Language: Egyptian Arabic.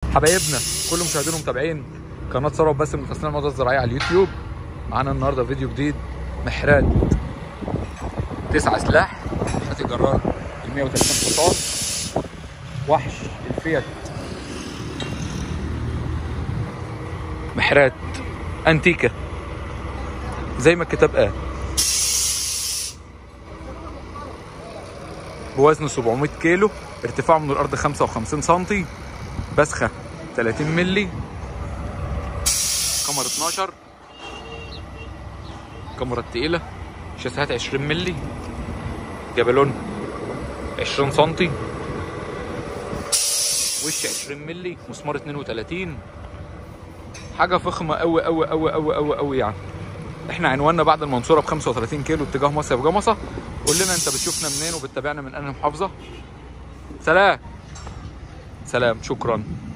حبايبنا كل مشاهدين ومتابعين قناه ثروت باسم من تصنيع المواد الزراعيه على اليوتيوب معانا النهارده فيديو جديد محرات تسعة سلاح شات الجرار ال 130 حصان وحش الفيات محرات انتيكا زي ما الكتاب قال بوزن 700 كيلو ارتفاعه من الارض 55 سم بسخه 30 مللي كاميرا 12 الكاميرا التقيله شاسيهات 20 مللي جبلون 20 سم وش 20 مللي مسمار 32 حاجه فخمه قوي قوي قوي قوي قوي قوي يعني احنا عنواننا بعد المنصوره ب 35 كيلو اتجاه مصيف جمصه قول لنا انت بتشوفنا منين وبتتابعنا من انهي محافظه سلام سلام شكرا